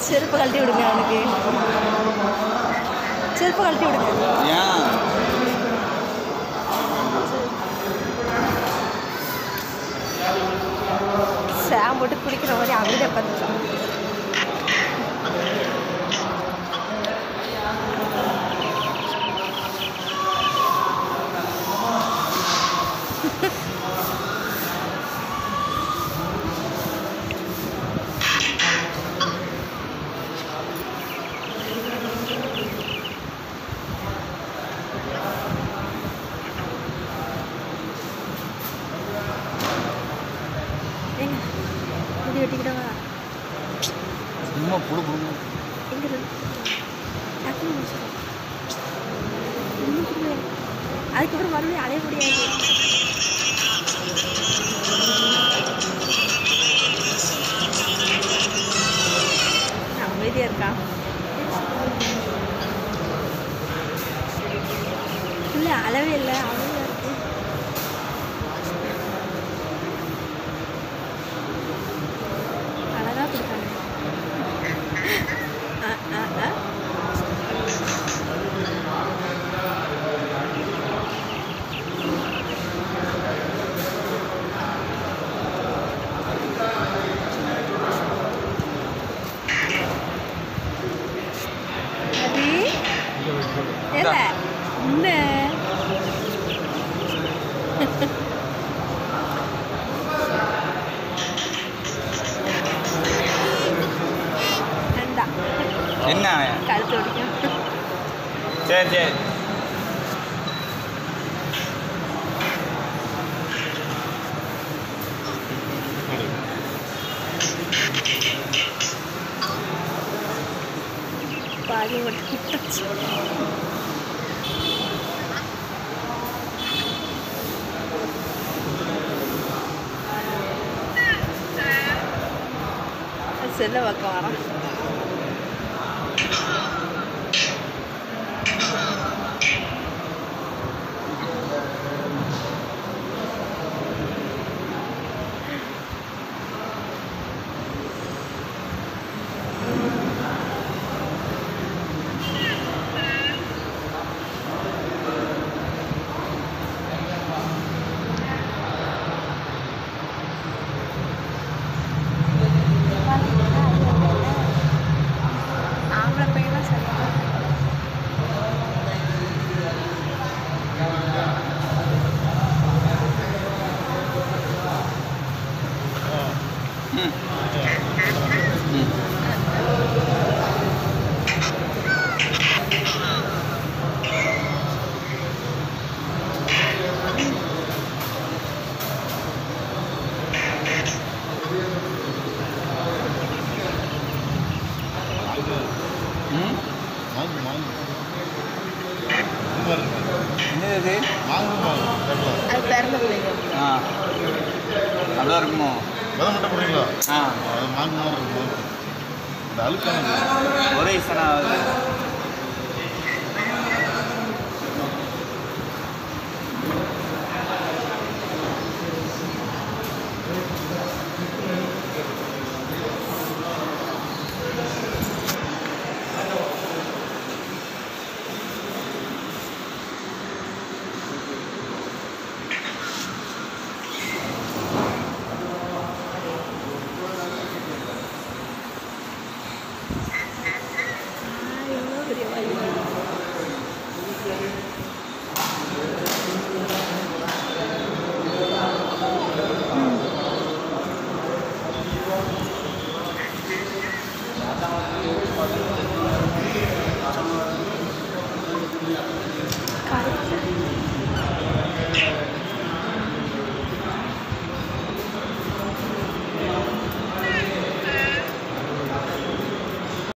செருப்பு கழட்டி விடுங்க அவனுக்கு செருப்பு கழட்டி விடுங்க ஏன் சேம் போட்டு குடிக்கிற மாதிரி அமைதியாக பார்த்துக்கலாம் ஏங்க முடி வெட்டிக்கிட்டவா சும்மா புழு புழு எங்க இருக்கு? டக்குனு முடிச்சிடும் ஒன்றும் புரியல அதுக்கப்புறம் மறுபடியும் அலைய முடியாது அமைதியாக இருக்கா இல்லை அளவே இல்லை அமைதியாக இருக்கு அழகா கொடுத்தாங்க ஆ ஆ ஆ அது ஏல என்ன வேண்டாம் என்ன கழுத்து ஒடிக்கும் சரி சரி பாதி ஒட்டிக்கிட்டு செல்ல பக்கம் வரான் ஆம்பளை பையன்லாம் சரியா ம் ம் ம் வாங்கு வாங்கு என்னது இது வாங்கு வாங்கு கேட்கலாம் அது பிறந்த பிள்ளைங்க ஆ நல்லா இருக்குமோ விதை மட்டும் போடுறீங்களா ஆ அது வாங்கு மாதிரி இருக்கும் இந்த அழுக்கானது ஒரே சனா ஆகுது